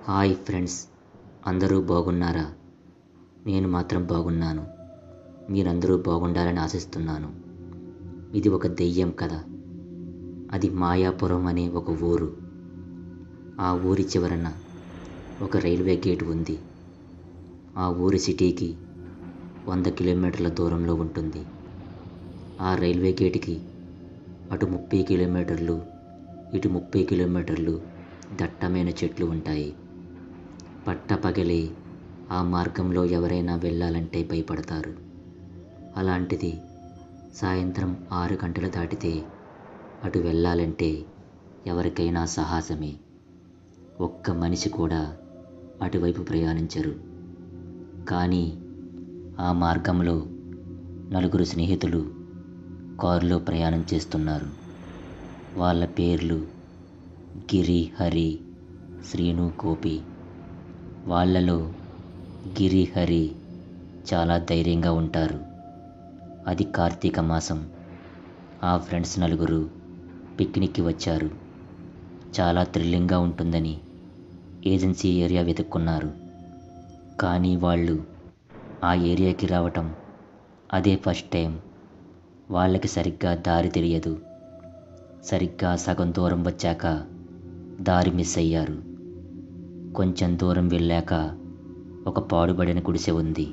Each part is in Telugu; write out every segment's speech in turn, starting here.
హాయ్ ఫ్రెండ్స్ అందరూ బాగున్నారా నేను మాత్రం బాగున్నాను మీరందరూ బాగుండాలని ఆశిస్తున్నాను ఇది ఒక దెయ్యం కథ అది మాయాపురం అనే ఒక ఊరు ఆ ఊరి చివరన ఒక రైల్వే గేట్ ఉంది ఆ ఊరి సిటీకి వంద కిలోమీటర్ల దూరంలో ఉంటుంది ఆ రైల్వే గేటుకి అటు ముప్పై కిలోమీటర్లు ఇటు ముప్పై కిలోమీటర్లు దట్టమైన చెట్లు ఉంటాయి పట్టపగలే ఆ మార్గంలో ఎవరైనా వెళ్ళాలంటే భయపడతారు అలాంటిది సాయంత్రం ఆరు గంటలు దాటితే అటు వెళ్ళాలంటే ఎవరికైనా సాహసమే ఒక్క మనిషి కూడా అటువైపు ప్రయాణించరు కానీ ఆ మార్గంలో నలుగురు స్నేహితులు కారులో ప్రయాణం చేస్తున్నారు వాళ్ళ పేర్లు గిరి హరి శ్రీను గోపి వాళ్ళలో గిరి హరి చాలా ధైర్యంగా ఉంటారు అది కార్తీక మాసం ఆ ఫ్రెండ్స్ నలుగురు పిక్నిక్కి వచ్చారు చాలా థ్రిల్లింగ్గా ఉంటుందని ఏజెన్సీ ఏరియా వెతుక్కున్నారు కానీ వాళ్ళు ఆ ఏరియాకి రావటం అదే ఫస్ట్ టైం వాళ్ళకి సరిగ్గా దారి తెలియదు సరిగ్గా సగం దూరం వచ్చాక దారి మిస్ అయ్యారు కొంచెం దూరం వెళ్ళాక ఒక పాడుబడిన గుడిసె ఉంది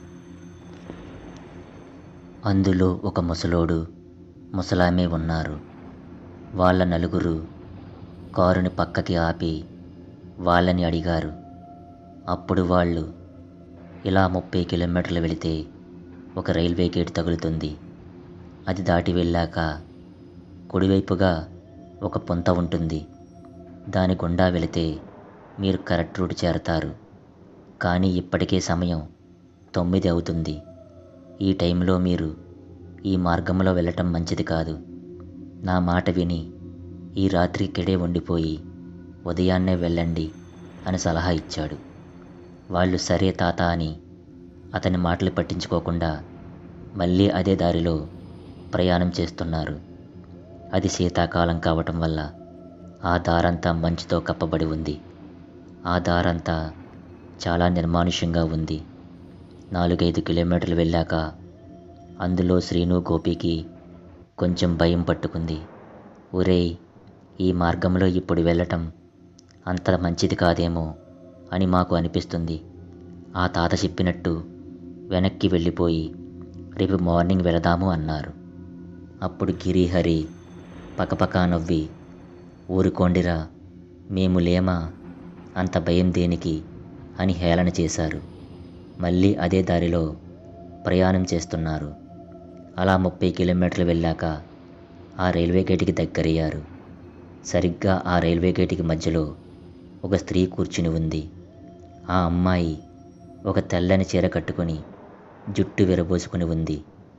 అందులో ఒక ముసలోడు ముసలామే ఉన్నారు వాళ్ళ నలుగురు కారుని పక్కకి ఆపి వాళ్ళని అడిగారు అప్పుడు వాళ్ళు ఇలా ముప్పై కిలోమీటర్లు వెళితే ఒక రైల్వే గేట్ తగులుతుంది అది దాటి వెళ్ళాక కుడివైపుగా ఒక పొంత ఉంటుంది దాని గుండా వెళితే మీరు కరెక్ట్ రూట్ చేరతారు కానీ ఇప్పటికే సమయం తొమ్మిది అవుతుంది ఈ టైంలో మీరు ఈ మార్గంలో వెళ్ళటం మంచిది కాదు నా మాట విని ఈ రాత్రి ఇక్కడే ఉండిపోయి ఉదయాన్నే వెళ్ళండి అని సలహా ఇచ్చాడు వాళ్ళు సరే తాత అని అతని మాటలు పట్టించుకోకుండా మళ్ళీ అదే దారిలో ప్రయాణం చేస్తున్నారు అది శీతాకాలం కావటం వల్ల ఆ దారంతా మంచుతో కప్పబడి ఉంది ఆ దారంతా చాలా నిర్మానుష్యంగా ఉంది నాలుగైదు కిలోమీటర్లు వెళ్ళాక అందులో శ్రీను గోపికి కొంచెం భయం పట్టుకుంది ఒరేయ్ ఈ మార్గంలో ఇప్పుడు వెళ్ళటం అంత మంచిది కాదేమో అని మాకు అనిపిస్తుంది ఆ తాత చెప్పినట్టు వెనక్కి వెళ్ళిపోయి రేపు మార్నింగ్ వెళదాము అన్నారు అప్పుడు గిరిహరి పకపకా నవ్వి ఊరుకోండిరా మేము లేమా అంత భయం దేనికి అని హేళన చేశారు మళ్ళీ అదే దారిలో ప్రయాణం చేస్తున్నారు అలా ముప్పై కిలోమీటర్లు వెళ్ళాక ఆ రైల్వే గేటుకి దగ్గరయ్యారు సరిగ్గా ఆ రైల్వే గేటుకి మధ్యలో ఒక స్త్రీ కూర్చుని ఉంది ఆ అమ్మాయి ఒక తెల్లని చీర కట్టుకొని జుట్టు విరబోసుకుని ఉంది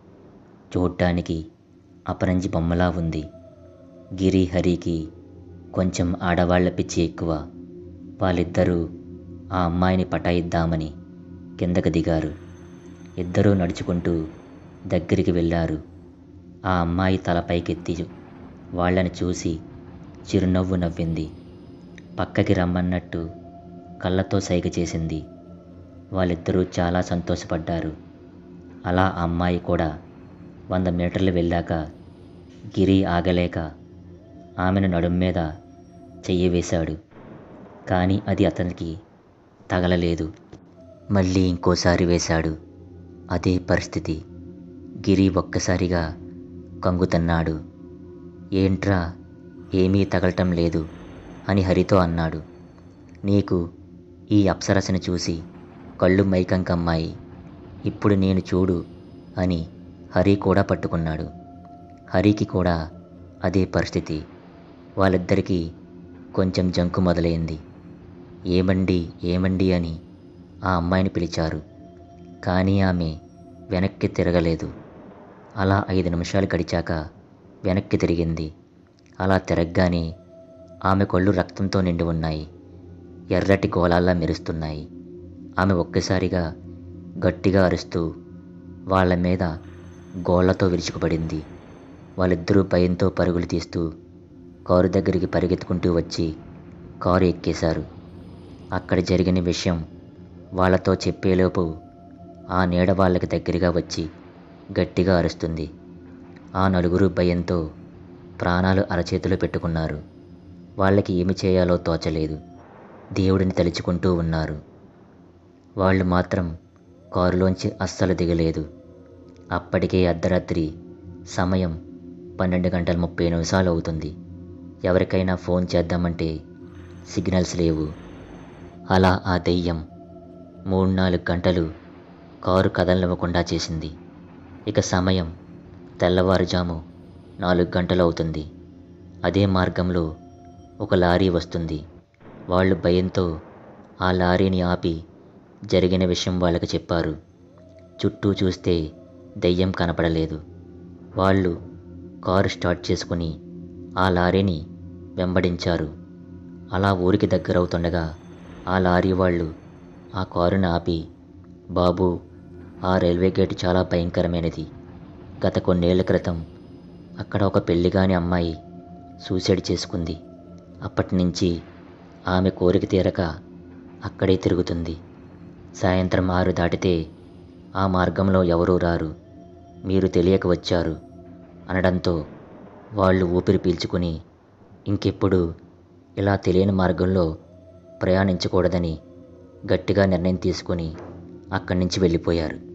చూడ్డానికి అపరంజి బొమ్మలా ఉంది గిరి హరికి కొంచెం ఆడవాళ్ల పిచ్చి ఎక్కువ వాళ్ళిద్దరూ ఆ అమ్మాయిని పటాయిద్దామని కిందకు దిగారు ఇద్దరూ నడుచుకుంటూ దగ్గరికి వెళ్ళారు ఆ అమ్మాయి తల పైకెత్తి వాళ్ళని చూసి చిరునవ్వు నవ్వింది పక్కకి రమ్మన్నట్టు కళ్ళతో సైగ చేసింది వాళ్ళిద్దరూ చాలా సంతోషపడ్డారు అలా ఆ అమ్మాయి కూడా వంద మీటర్లు వెళ్ళాక గిరి ఆగలేక ఆమెను నడుం మీద చెయ్యి వేశాడు కానీ అది అతనికి తగలలేదు మళ్ళీ ఇంకోసారి వేశాడు అదే పరిస్థితి గిరి ఒక్కసారిగా కంగుతన్నాడు ఏంట్రా ఏమీ తగలటం లేదు అని హరితో అన్నాడు నీకు ఈ అప్సరసను చూసి కళ్ళు మైకం కమ్మాయి ఇప్పుడు నేను చూడు అని హరి కూడా పట్టుకున్నాడు హరికి కూడా అదే పరిస్థితి వాళ్ళిద్దరికీ కొంచెం జంకు మొదలైంది ఏమండి ఏమండి అని ఆ అమ్మాయిని పిలిచారు కానీ ఆమె వెనక్కి తిరగలేదు అలా ఐదు నిమిషాలు గడిచాక వెనక్కి తిరిగింది అలా తిరగగానే ఆమె కళ్ళు రక్తంతో నిండి ఉన్నాయి ఎర్రటి గోళాల్లా మెరుస్తున్నాయి ఆమె ఒక్కసారిగా గట్టిగా అరుస్తూ వాళ్ళ మీద గోళ్లతో విరుచుకుపడింది వాళ్ళిద్దరూ భయంతో పరుగులు తీస్తూ కారు దగ్గరికి పరిగెత్తుకుంటూ వచ్చి కారు ఎక్కేశారు అక్కడ జరిగిన విషయం వాళ్ళతో చెప్పేలోపు ఆ నీడ వాళ్ళకి దగ్గరగా వచ్చి గట్టిగా అరుస్తుంది ఆ నలుగురు భయంతో ప్రాణాలు అరచేతిలో పెట్టుకున్నారు వాళ్ళకి ఏమి చేయాలో తోచలేదు దేవుడిని తలుచుకుంటూ ఉన్నారు వాళ్ళు మాత్రం కారులోంచి అస్సలు దిగలేదు అప్పటికే అర్ధరాత్రి సమయం పన్నెండు గంటల ముప్పై నిమిషాలు అవుతుంది ఎవరికైనా ఫోన్ చేద్దామంటే సిగ్నల్స్ లేవు అలా ఆ దెయ్యం మూడు నాలుగు గంటలు కారు కదలనివ్వకుండా చేసింది ఇక సమయం తెల్లవారుజాము నాలుగు గంటలు అవుతుంది అదే మార్గంలో ఒక లారీ వస్తుంది వాళ్ళు భయంతో ఆ లారీని ఆపి జరిగిన విషయం వాళ్ళకి చెప్పారు చుట్టూ చూస్తే దెయ్యం కనపడలేదు వాళ్ళు కారు స్టార్ట్ చేసుకుని ఆ లారీని వెంబడించారు అలా ఊరికి దగ్గరవుతుండగా ఆ లారీ వాళ్ళు ఆ కారుని ఆపి బాబు ఆ రైల్వే గేట్ చాలా భయంకరమైనది గత కొన్నేళ్ల క్రితం అక్కడ ఒక పెళ్లిగాని అమ్మాయి సూసైడ్ చేసుకుంది అప్పటి నుంచి ఆమె కోరిక తీరక అక్కడే తిరుగుతుంది సాయంత్రం ఆరు దాటితే ఆ మార్గంలో ఎవరూ రారు మీరు తెలియక వచ్చారు అనడంతో వాళ్ళు ఊపిరి పీల్చుకుని ఇంకెప్పుడు ఇలా తెలియని మార్గంలో ప్రయాణించకూడదని గట్టిగా నిర్ణయం తీసుకుని అక్కడి నుంచి వెళ్ళిపోయారు